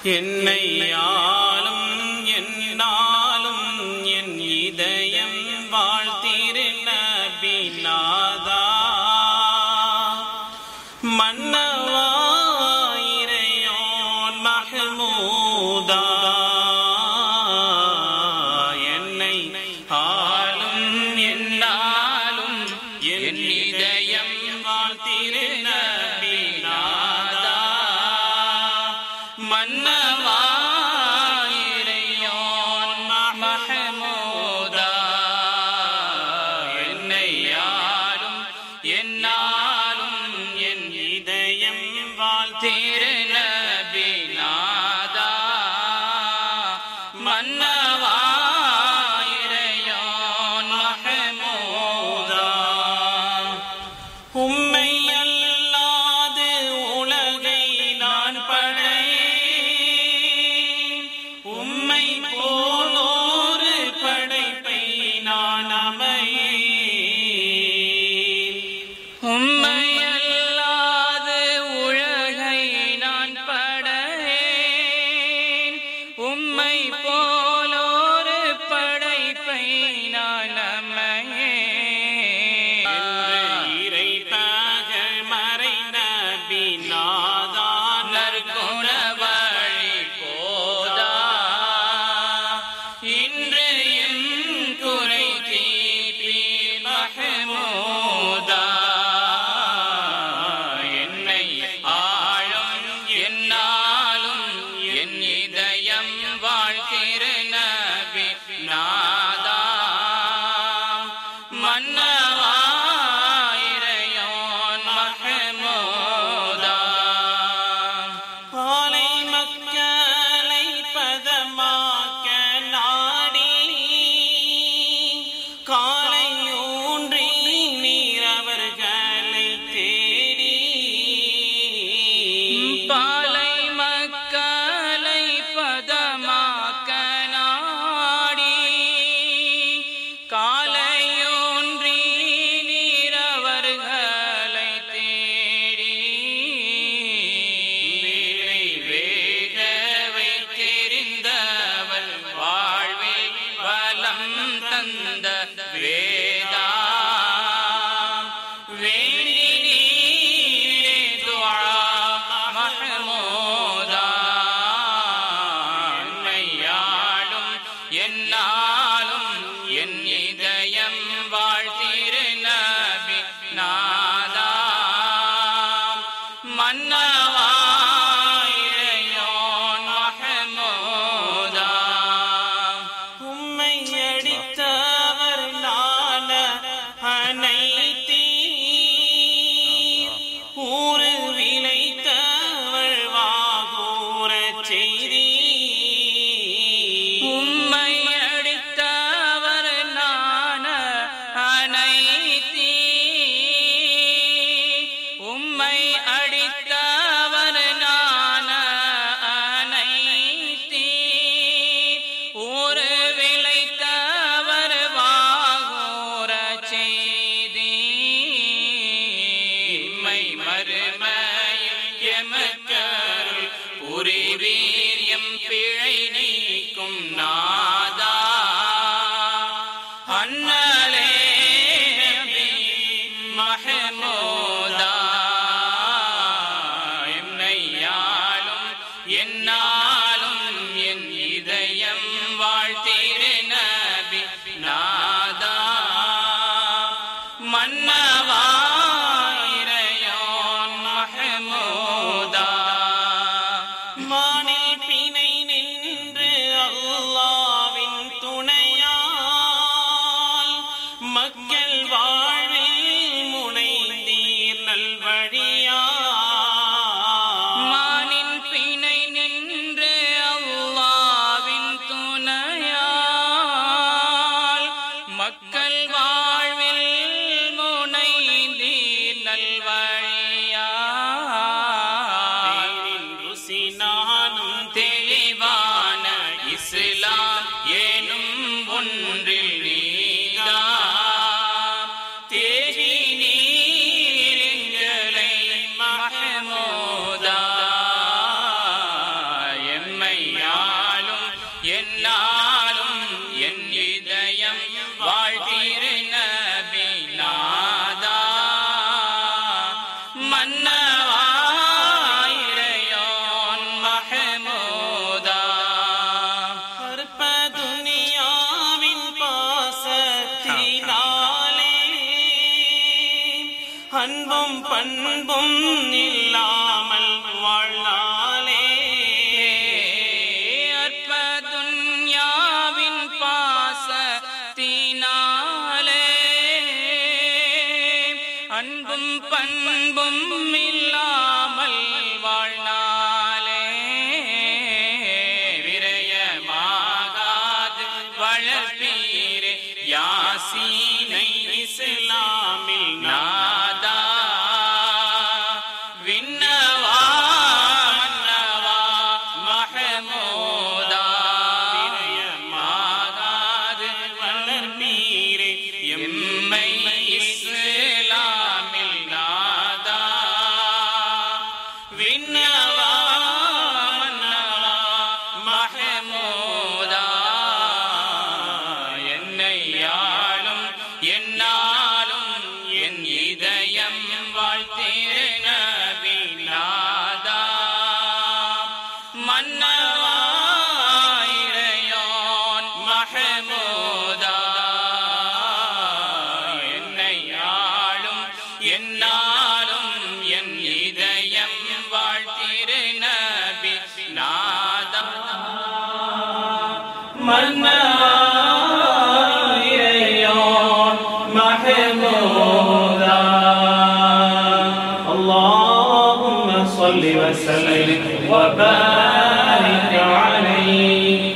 என்னை ஆளும் என்னாலும் என் இதயம் வாழ்த்திரு நபிநாதா மன்னவாயிரையோன் மஹமூதா என்னை ஆளும் என்னாலும் என் இதயம் வாழ்த்திரு நபிநாதா மன்னவாயிரையோன் மஹமூதா என்னை யாரும் என்னாலும் என் இதயம் வாழ்த்திரு நபிநாதா மன்னவாயிரையோன் மஹமூதா உம்மை அல்லாது உலகை நான் படையேன் உம்மை போலோரு படைப்பை நான் அமையேன் உம்மை அல்லாது உலகை நான் படையேன் உம்மை போலோரு படைப்பை நான் அமையேன் இறைத்தாக மறைந்த பின்னாதா நற்குண வழி போதா இன்று என் குறை தீபீர் மஹமூதா என்னை ஆழம் என்னாலும் என் இதயம் வாழ்த்திரு நபி நாதா மன்னவாயிரையோன் மஹமூதா பாலை மக்களை பதமாக்க நாடி காலை ஊன்றி நீர் அவர்களை தேடி பாலை மக்களை பதமாக்க நாடி காலையோன்றி நீர் அவர்களை தேடி வேலை வேக வைத்திருந்தவள் வாழ்வில் வலம் தந்த வேதா வேண்டி நீரே துஆ மஹமூதா என்னையாடும் என்னாலும் என் இதயம் வாழ்த்திரு நபி நாதா மன்னவாயிரையோன் மஹமூதா உம்மை அடித்தவர் நான அனைத்தீர் ஊரு விளைத்தவள் வாகூர செய்தி உம்மை அடித்தவர் நான அனைத்தீர் உம்மை அடித்தவர் நான அனைத்தீர் ஒரு விளைத்தவர் வாகூர செய்தி இம்மை மறுமையில் எமக்கருள் புரிவீரியம் பிழை நீக்கும் நாதா அண்ணலே நபி மஹமூதா என்னையாலும் என்னாலும் என் இதயம் வாழ்த்திரு நபி நாதா மன்னவாயிரையோன் மஹமூதா மானில் பிணை நின்று அல்லாவின் துணையால் மக்கள் வாழ்வில் முனைந்தீர் நல்வழியா மானின் பிணை நின்று அல்லாவின் துணையால் மக்கள் வாழ்வில் முனைந்தீர் நல்வழியா ருசி நானும் தெளிவான இஸ்லாம் ஏனும் ஒன்றில் நீதா தேவி நீங்களை மகமோதா எம்மை மஹமூதா அற்ப துனியாவின் பாசத்தினாலே அன்பும் பண்பும் இல்லாமல் வாழ்நாளே அற்ப துன்யாவின் பாசத்தினாலே அன்பும் பண்பும் இல்லாமல் வாழ்நாளே விரயமாகாது வளர்ப்பீரே யாசீனை இஸ்லாமில் நாதா விண்ணவா மன்னவா மஹமூதா விரயமாகாது வளர்ப்பீரே எம்மை இஸ்லாமில் நாதா விண்ணவா மன்னவா மஹமூதா என்னை யாழும் என்னாலும் என் இதயம் வாழ்த்திரு நபி நாதா மன்னவா இறையோன் மஹமூதா என்னை ஆளும் என்னாலும் என் இதயம் வாழ்த்திரு நபி நாதா மன்னாயிரையோன் மஹமூதா اللهم صل وسلم وبارك